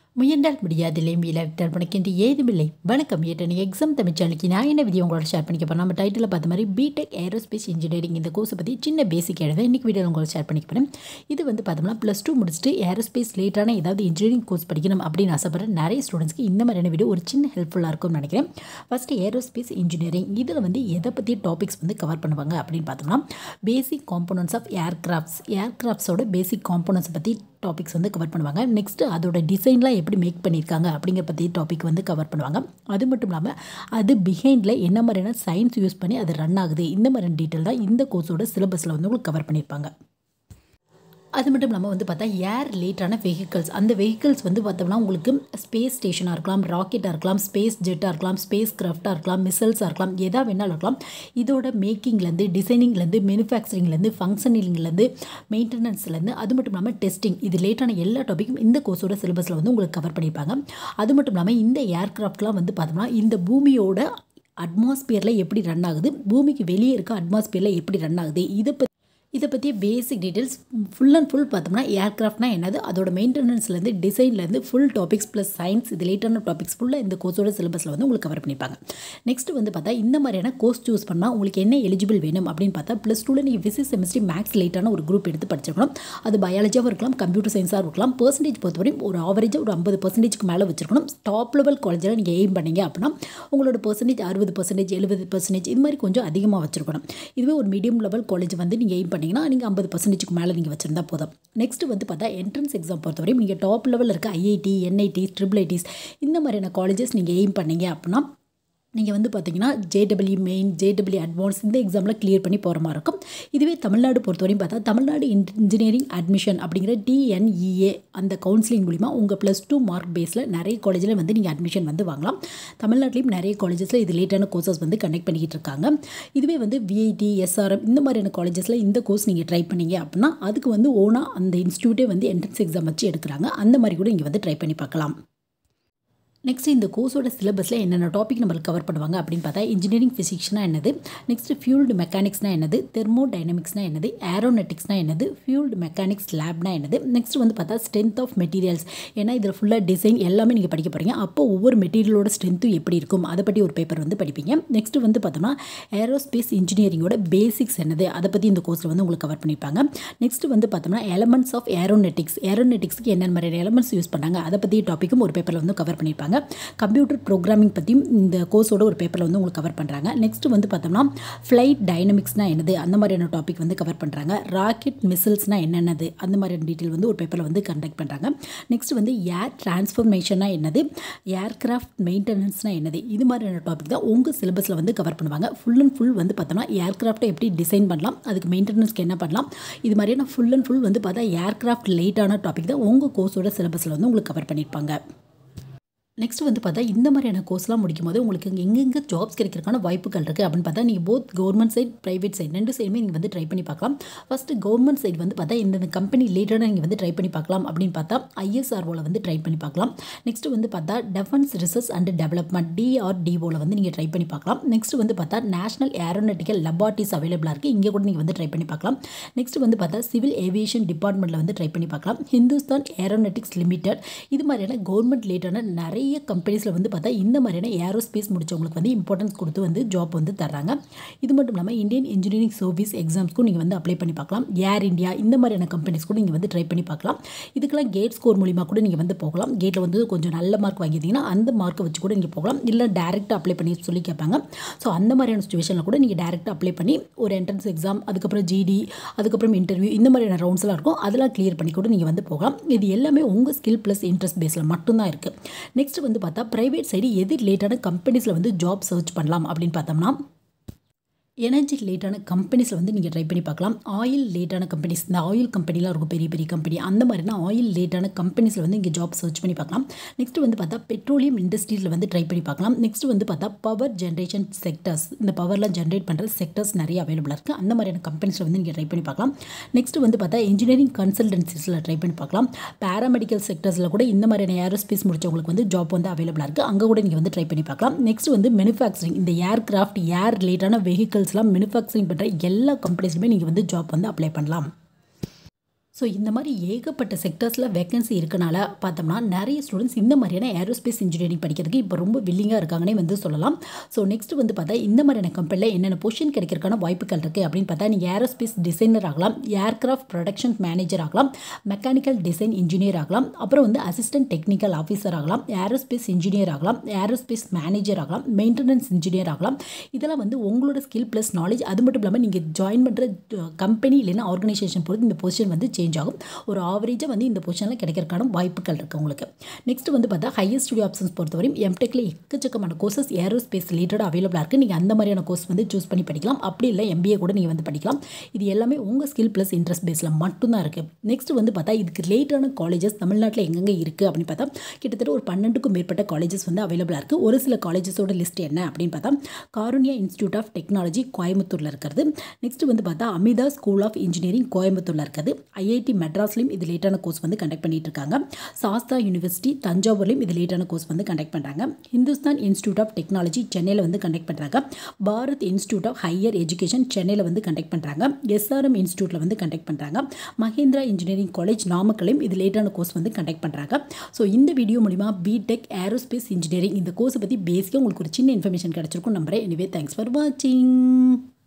முயன்றால் முடியாதில்லை மீளாவிட்டால் பணக்கின்றி ஏதுமில்லை வணக்கம் ஏற்ற எக்ஸாம் தமிழ் சேனலுக்கு நான் என்ன விதியை உங்களோட ஷேர் பண்ணிக்க போகிறேன் நம்ம டைட்டில் பார்த்த மாதிரி பிடெக் ஏரோஸ்பேஸ் இன்ஜினியரிங் இந்த கோர்ஸை பற்றி சின்ன பேசிக் எழுத இன்றைக்கி வீடியோ உங்களோட ஷேர் பண்ணிக்க போகிறேன் இது வந்து பார்த்தோம்னா ப்ளஸ் டூ முடிச்சுட்டு ஏரோஸ்பேஸ் லேட்டான ஏதாவது இன்ஜினியரிங் கோர்ஸ் படிக்கணும் அப்படின்னு ஆசைப்படுற நிறைய ஸ்டூடெண்ட்ஸ்க்கு இந்த மாதிரியான வீடியோ ஒரு சின்ன ஹெல்ப்ஃபுல்லாக இருக்கும்னு நினைக்கிறேன் ஃபஸ்ட்டு ஏரோஸ்பேஸ் இன்ஜினியரிங் இதில் வந்து எதை பற்றி டாபிக்ஸ் வந்து கவர் பண்ணுவாங்க அப்படின்னு பார்த்தோம்னா பேசிக் காம்போனன்ட்ஸ் ஆஃப் ஏர்கிராஃப்ட்ஸ் ஏர்கிராஃப்ட்ஸோட பேசிக் காம்போனன்ட்ஸ் பற்றி டாபிக்ஸ் வந்து கவர் பண்ணுவாங்க நெக்ஸ்ட்டு அதோட டிசைன்லாம் எப்படி மேக் பண்ணியிருக்காங்க அப்படிங்கிற பற்றி டாபிக் வந்து கவர் பண்ணுவாங்க அது மட்டும் இல்லாமல் அது பிஹைண்டில் என்ன மாதிரியான சயின்ஸ் யூஸ் பண்ணி அது ரன் ஆகுது இந்த மாதிரியான டீட்டெயில் தான் இந்த கோர்ஸோட சிலபஸில் வந்து உங்களுக்கு கவர் பண்ணியிருப்பாங்க அது மட்டும் இல்லாமல் வந்து பார்த்தா ஏர் ரிலேட்டான வெஹிக்கல்ஸ் அந்த வெஹிக்கல்ஸ் வந்து பார்த்தோம்னா உங்களுக்கு ஸ்பேஸ் ஸ்டேஷனாக இருக்கலாம் ராக்கெட்டாக இருக்கலாம் ஸ்பேஸ் ஜெட்டாக இருக்கலாம் ஸ்பேஸ் கிராஃப்டாக இருக்கலாம் மிசைல்ஸாக இருக்கலாம் எதா வேணாலும் இருக்கலாம் இதோட மேக்கிங்லேருந்து டிசைனிங்லேருந்து மேனுஃபேக்சரிங்லேருந்து ஃபங்க்ஷனிங்லேருந்து மெயின்டெனன்ஸ்லேருந்து அது மட்டும் இல்லாமல் டெஸ்டிங் இது லேட்டான எல்லா டாப்பிக்கும் இந்த கோர்ஸோட சிலபஸில் வந்து உங்களுக்கு கவர் பண்ணியிருப்பாங்க அது மட்டும் இல்லாமல் இந்த ஏர்க்ராஃப்ட்லாம் வந்து பார்த்தோம்னா இந்த பூமியோட அட்மாஸ்பியரில் எப்படி ரன் ஆகுது பூமிக்கு வெளியே இருக்க அட்மாஸ்பியரில் எப்படி ரன் ஆகுது இதை பற்றி இதை பற்றி basic details full and full பார்த்தோம்னா ஏர்க்ராஃப்ட்னா என்னது அதோட மெயின்டெனன்ஸ்லேருந்து டிசைன்லேருந்து ஃபுல் டாபிக்ஸ் ப்ளஸ் சயின்ஸ் இது லேட்டான டாபிக்ஸ் ஃபுல்லாக இந்த கோர்ஸோட சிலபஸில் வந்து உங்களுக்கு கவர் பண்ணியிருப்பாங்க நெக்ஸ்ட் வந்து பார்த்தா இந்த மாதிரியான கோர்ஸ் சூஸ் பண்ணால் உங்களுக்கு என்ன எலிஜிபிள் வேணும் அப்படின்னு பார்த்தா ப்ளஸ் டூவில் நீங்கள் ஃபிசிக்ஸ் செமிஸ்ட்ரி மேக்ஸ் லேட்டான ஒரு குரூப் எடுத்து படிச்சிருக்கணும் அது பயாலஜியாகவும் இருக்கலாம் கம்ப்யூட்டர் சயின்ஸாக இருக்கலாம் பர்சன்டேஜ் பொறுத்தவரையும் ஒரு ஆவரேஜாக ஒரு ஐம்பது பர்சன்டேஜ்க்கு மேலே வச்சிருக்கணும் டாப் லெவல் காலேஜில் நீங்கள் எய்ம் பண்ணீங்க அப்படின்னா உங்களோட பர்சன்டேஜ் அறுபது பர்சன்டேஜ் எழுபது பர்சன்டேஜ் இது மாதிரி கொஞ்சம் அதிகமாக வச்சிருக்கணும் இதுவே ஒரு மீடியம் லெவல் காலேஜ் வந்து நீங்கள் எய்ம் பண்ணிங்கன்னா நீங்கள் ஐம்பது பர்சன்டேஜ்க்கு மேலே நீங்கள் வச்சிருந்தா போதும் நெக்ஸ்ட் வந்து பார்த்தா என்ட்ரன்ஸ் எக்ஸாம் பொறுத்தவரையும் நீங்கள் டாப் லெவலில் இருக்க ஐஐடி என்ஐடி ட்ரிபிள் ஐடிஸ் இந்த மாதிரியான காலேஜஸ் நீங்கள் எய்ம் பண்ணீங்க அப்படின்னா நீங்கள் வந்து பார்த்தீங்கன்னா ஜேடபிள்யூ மெயின் ஜேடபிள்யூ அட்வான்ஸ் இந்த எக்ஸாமில் கிளியர் பண்ணி போகிற மாதிரி இருக்கும் இதுவே தமிழ்நாடு பொறுத்தவரையும் பார்த்தா தமிழ்நாடு இன்ஜினியரிங் அட்மிஷன் அப்படிங்கிற டிஎன்இஏ அந்த கவுன்சிலிங் மூலிமா உங்கள் ப்ளஸ் டூ மார்க் பேஸில் நிறைய காலேஜில் வந்து நீங்கள் அட்மிஷன் வந்து வாங்கலாம் தமிழ்நாட்டிலையும் நிறைய காலேஜஸில் இது லேட்டான கோர்சஸ் வந்து கண்டக்ட் பண்ணிக்கிட்டு இருக்காங்க இதுவே வந்து விஐடி எஸ்ஆர்எம் இந்த மாதிரியான காலேஜஸில் இந்த கோர்ஸ் நீங்கள் ட்ரை பண்ணீங்க அப்படின்னா அதுக்கு வந்து ஓனாக அந்த இன்ஸ்டியூட்டே வந்து என்ட்ரன்ஸ் எக்ஸாம் வச்சு எடுக்கிறாங்க அந்த மாதிரி கூட நீங்கள் வந்து ட்ரை பண்ணி பார்க்கலாம் நெக்ஸ்ட் இந்த கோர்ஸோட சிலபஸில் என்னென்ன டாபிக் நம்மளுக்கு கவர் பண்ணுவாங்க அப்படின்னு பார்த்தா இன்ஜினியரிங் ஃபிசிக்ஸ்னா என்னது நெக்ஸ்ட் ஃபியூல்டு மெக்கானிக்ஸ்னா என்னது தெர்மோ டைனமிக்ஸ்னா என்னது ஏரோனெட்டிக்ஸ்னா என்னது ஃபியூல்டு மெக்கானிக்ஸ் லேப்னா என்னது நெக்ஸ்ட் வந்து பார்த்தா ஸ்ட்ரென்த் ஆஃப் மெட்டீரியல்ஸ் ஏன்னா இதில் ஃபுல்லாக டிசைன் எல்லாமே நீங்கள் படிக்க போகிறீங்க அப்போ ஒவ்வொரு மெட்டீரியலோட ஸ்ட்ரென்த்தும் எப்படி இருக்கும் அதை பற்றி ஒரு பேப்பர் வந்து படிப்பீங்க நெக்ஸ்ட் வந்து பார்த்தோம்னா ஏரோஸ்பேஸ் இன்ஜினியரிங்கோட பேசிக்ஸ் என்னது அதை பற்றி இந்த கோர்ஸில் வந்து உங்களுக்கு கவர் பண்ணியிருப்பாங்க நெக்ஸ்ட் வந்து பார்த்தோம்னா எலமெண்ட்ஸ் ஆஃப் ஏரோனெட்டிக்ஸ் ஏரோனெட்டிக்ஸ்க்கு என்னென்ன மாதிரியான எலமெண்ட்ஸ் யூஸ் பண்ணாங்க அதை பற்றி டாப்பிக்கும் ஒரு பேப்பரில் வந்து கவர் பண்ணியிருப்பாங்க கம்ப்யூட்டர் ப்ரோக்ராமிங் பற்றியும் இந்த கோர்ஸோட ஒரு பேப்பரில் வந்து உங்களுக்கு கவர் பண்ணுறாங்க நெக்ஸ்ட் வந்து பார்த்தோம்னா ஃப்ளைட் டைனமிக்ஸ்னால் என்னது அந்த மாதிரியான டாபிக் வந்து கவர் பண்ணுறாங்க ராக்கெட் மிசில்ஸ்னால் என்னென்னது அந்த மாதிரியான டீட்டெயில் வந்து ஒரு பேப்பரில் வந்து கண்டக்ட் பண்ணுறாங்க நெக்ஸ்ட் வந்து ஏர் டிரான்ஸ்ஃபர்மேஷனா என்னது ஏர்கிராஃப்ட் மெயின்டெனன்ஸ்னால் என்னது இது மாதிரியான டாபிக் தான் உங்கள் சிலபஸில் வந்து கவர் பண்ணுவாங்க ஃபுல் அண்ட் ஃபுல் வந்து பார்த்தோம்னா ஏர்கிராஃப்ட்டை எப்படி டிசைன் பண்ணலாம் அதுக்கு மெயின்டெனன்ஸ்க்கு என்ன பண்ணலாம் இது மாதிரியான ஃபுல் அண்ட் ஃபுல் வந்து பார்த்தா ஏர்கிராஃப்ட் லேட்டான டாபிக் தான் உங்கள் கோர்ஸோட சிலபஸில் வந்து உங்களுக்கு கவர் பண்ணியிருப்பாங்க நெக்ஸ்ட் வந்து பார்த்தா இந்த மாதிரியான கோர்ஸ்லாம் முடிக்கும் போது உங்களுக்கு எங்கெங்கே ஜாப்ஸ் கிடைக்கிறதுக்கான வாய்ப்புகள் இருக்குது அப்படின்னு பார்த்தா நீங்கள் both government side private side ரெண்டு சைடுமே நீங்கள் வந்து ட்ரை பண்ணி பார்க்கலாம் ஃபஸ்ட்டு கவர்மெண்ட் சைடு வந்து பார்த்தா இந்த கம்பெனி ரிலேட்டடாக நீங்கள் வந்து ட்ரை பண்ணி பார்க்கலாம் அப்படின்னு பார்த்தா ஐஎஸ்ஆர்ஓவில் வந்து ட்ரை பண்ணி பார்க்கலாம் நெக்ஸ்ட் வந்து பார்த்தா டெஃபென்ஸ் ரிசர்ச் அண்ட் டெவலப்மெண்ட் டிஆர்டிஓவில் வந்து நீங்கள் ட்ரை பண்ணி பார்க்கலாம் நெக்ஸ்ட் வந்து பார்த்தா நேஷனல் ஏரோனட்டிக்கல் லெபார்ட்டிஸ் அவைலபிளாக இருக்குது இங்கே கூட நீங்கள் வந்து ட்ரை பண்ணி பார்க்கலாம் நெக்ஸ்ட் வந்து பார்த்தா சிவில் ஏவியேஷன் டிபார்ட்மெண்ட்டில் வந்து ட்ரை பண்ணி பார்க்கலாம் ஹிந்துஸ்தான் ஏரோனட்டிக்ஸ் லிமிடெட் இது மாதிரியான கவர்மெண்ட் ரிலேட்டடான நிறைய நிறைய கம்பெனிஸில் வந்து பார்த்தா இந்த மாதிரியான ஏரோஸ்பேஸ் முடித்தவங்களுக்கு வந்து இம்பார்ட்டன்ஸ் கொடுத்து வந்து ஜாப் வந்து தர்றாங்க இது மட்டும் இல்லாமல் இந்தியன் இன்ஜினியரிங் சர்வீஸ் எக்ஸாம்ஸ்க்கும் நீங்கள் வந்து அப்ளை பண்ணி பார்க்கலாம் ஏர் இந்தியா இந்த மாதிரியான கம்பெனிஸ் கூட நீங்கள் வந்து ட்ரை பண்ணி பார்க்கலாம் இதுக்கெல்லாம் கேட் ஸ்கோர் மூலிமா கூட நீங்கள் வந்து போகலாம் கேட்டில் வந்து கொஞ்சம் நல்ல மார்க் வாங்கியிருந்தீங்கன்னா அந்த மார்க்கை வச்சு கூட நீங்கள் போகலாம் இல்லை டேரெக்டாக அப்ளை பண்ணி சொல்லி கேட்பாங்க ஸோ அந்த மாதிரியான சுச்சுவேஷனில் கூட நீங்கள் டேரெக்டாக அப்ளை பண்ணி ஒரு என்ட்ரன்ஸ் எக்ஸாம் அதுக்கப்புறம் ஜிடி அதுக்கப்புறம் இன்டர்வியூ இந்த மாதிரியான ரவுண்ட்ஸ்லாம் இருக்கும் அதெல்லாம் கிளியர் பண்ணி கூட நீங்கள் வந்து போகலாம் இது எல்லாமே உங்கள் ஸ்கில் ப்ளஸ் இன்ட்ரெஸ்ட் பேஸில் மட்டும்தான் இருக்குது நெக்ஸ்ட் வந்து பார்த்தா ப்ரைவேட் சைடு எது ரிலேட்டான கம்பெனிஸில் வந்து ஜாப் சர்ச் பண்ணலாம் அப்படின்னு பார்த்தோம்னா எனர்ஜி ரிலேட்டான கம்பெனிஸில் வந்து நீங்கள் ட்ரை பண்ணி பார்க்கலாம் ஆயில் ரிலேட்டான கம்பெனிஸ் இந்த ஆயில் கம்பெனிலாம் இருக்கும் பெரிய பெரிய கம்பெனி அந்த மாதிரினா ஆயில் ரிலேட்டான கம்பெனிஸில் வந்து இங்கே ஜாப் சர்ச் பண்ணி பார்க்கலாம் நெக்ஸ்ட் வந்து பார்த்தா பெட்ரோலியம் இண்டஸ்ட்ரியில் வந்து ட்ரை பண்ணி பார்க்கலாம் நெக்ஸ்ட் வந்து பார்த்தா பவர் ஜென்ரேஷன் செக்டர்ஸ் இந்த பவர்லாம் ஜென்ரேட் பண்ணுற செக்டர்ஸ் நிறைய அவைலபிளாக இருக்குது அந்த மாதிரியான கம்பெனிஸில் வந்து நீங்கள் ட்ரை பண்ணி பார்க்கலாம் நெக்ஸ்ட் வந்து பார்த்தா இன்ஜினியரிங் கன்சல்டன்சிஸில் ட்ரை பண்ணி பார்க்கலாம் பேராமெடிக்கல் செக்டர்ஸில் கூட இந்த மாதிரியான ஏரோஸ்பேஸ் முடிச்சவங்களுக்கு வந்து ஜாப் வந்து அவைலபிளாக இருக்குது அங்கே கூட நீங்கள் வந்து ட்ரை பண்ணி பார்க்கலாம் நெக்ஸ்ட் வந்து மேனுஃபேக்சரிங் இந்த ஏர்கிராஃப்ட் ஏர் ரிலேட்டான வெஹிக்கல்ஸ்லாம் மேனுஃபேக்சரிங் பண்ணுற எல்லா கம்பெனிஸ்லையுமே நீங்கள் வந்து ஜாப் வந்து அப்ளை பண்ணலாம் ஸோ இந்த மாதிரி ஏகப்பட்ட செக்டர்ஸில் வேகன்சி இருக்கனால பார்த்தோம்னா நிறைய ஸ்டூடெண்ட்ஸ் இந்த மாதிரியான ஏரோஸ்பேஸ் இன்ஜினியரிங் படிக்கிறதுக்கு இப்போ ரொம்ப வில்லிங்காக இருக்காங்கன்னே வந்து சொல்லலாம் ஸோ நெக்ஸ்ட் வந்து பார்த்தா இந்த மாதிரியான கம்பெனியில் என்னென்ன பொசிஷன் கிடைக்கிறதுக்கான வாய்ப்புகள் இருக்குது அப்படின்னு பார்த்தா நீங்கள் ஏரோஸ்பேஸ் டிசைனர் ஆகலாம் ஏர்கிராஃப்ட் ப்ரொடக்ஷன் மேனேஜர் ஆகலாம் மெக்கானிக்கல் டிசைன் இன்ஜினியர் ஆகலாம் அப்புறம் வந்து அசிஸ்டன்ட் டெக்னிக்கல் ஆஃபீஸர் ஆகலாம் ஏரோஸ்பேஸ் இன்ஜினியர் ஆகலாம் ஏரோஸ்பேஸ் மேனேஜர் ஆகலாம் மெயின்டெனன்ஸ் இன்ஜினியர் ஆகலாம் இதெல்லாம் வந்து உங்களோட ஸ்கில் ப்ளஸ் நாலேஜ் அது மட்டும் இல்லாமல் நீங்கள் ஜாயின் பண்ணுற கம்பெனி இல்லைன்னா ஆர்கனைசேஷன் பொறுத்து இந்த பொசிஷன் வந்து சேஞ்ச் ஆகும் ஒரு ஆவரேஜாக வந்து இந்த பொசிஷனில் கிடைக்கிறதுக்கான வாய்ப்புகள் இருக்குது உங்களுக்கு நெக்ஸ்ட் வந்து பார்த்தா ஹையர் ஸ்டுடியோ ஆப்ஷன்ஸ் பொறுத்தவரையும் எம்டெக்கில் எக்கச்சக்கமான கோர்சஸ் ஏரோஸ்பேஸ் ரிலேட்டட் அவைலபிளாக இருக்குது நீங்கள் அந்த மாதிரியான கோர்ஸ் வந்து சூஸ் பண்ணி படிக்கலாம் அப்படி இல்லை எம்பிஏ கூட நீங்கள் வந்து படிக்கலாம் இது எல்லாமே உங்கள் ஸ்கில் ப்ளஸ் இன்ட்ரெஸ்ட் பேஸில் மட்டும்தான் இருக்குது நெக்ஸ்ட் வந்து பார்த்தா இதுக்கு ரிலேட்டடான காலேஜஸ் தமிழ்நாட்டில் எங்கெங்கே இருக்குது அப்படின்னு பார்த்தா கிட்டத்தட்ட ஒரு பன்னெண்டுக்கும் மேற்பட்ட காலேஜஸ் வந்து அவைலபிளாக இருக்குது ஒரு சில காலேஜஸோட லிஸ்ட் என்ன அப்படின்னு பார்த்தா காருண்யா இன்ஸ்டியூட் ஆஃப் டெக்னாலஜி கோயம்புத்தூரில் இருக்கிறது நெக்ஸ்ட் வந்து பார்த்தா அமிதா ஸ்கூல் ஆஃப் இன்ஜினியரிங் கோயம்புத்தூரில் இருக்குது ஐஐடி மெட்ராஸ்லையும் இது லேட்டான கோர்ஸ் வந்து கண்டக்ட் பண்ணிட்டு இருக்காங்க சாஸ்தா யூனிவர்சிட்டி தஞ்சாவூர்லையும் இது லேட்டான கோர்ஸ் வந்து கண்டக்ட் பண்ணுறாங்க ஹிந்துஸ்தான் இன்ஸ்டியூட் ஆஃப் டெக்னாலஜி சென்னையில் வந்து கண்டக்ட் பண்ணுறாங்க Bharath institute of higher education சென்னையில் வந்து கண்டக்ட் பண்ணுறாங்க எஸ்ஆர்எம் இன்ஸ்டியூட்டில் வந்து கண்டக்ட் பண்ணுறாங்க மஹேந்திரா இன்ஜினியரிங் காலேஜ் நாமக்கலையும் இது லேட்டான கோர்ஸ் வந்து கண்டக்ட் பண்ணுறாங்க ஸோ இந்த வீடியோ மூலிமா பிடெக் ஏரோஸ்பேஸ் இன்ஜினியரிங் இந்த கோர்ஸை பற்றி பேசிக்காக உங்களுக்கு ஒரு சின்ன இன்ஃபர்மேஷன் கிடச்சிருக்கும் நம்புறேன் எனிவே தேங்க்ஸ் ஃபார் வாட்சிங்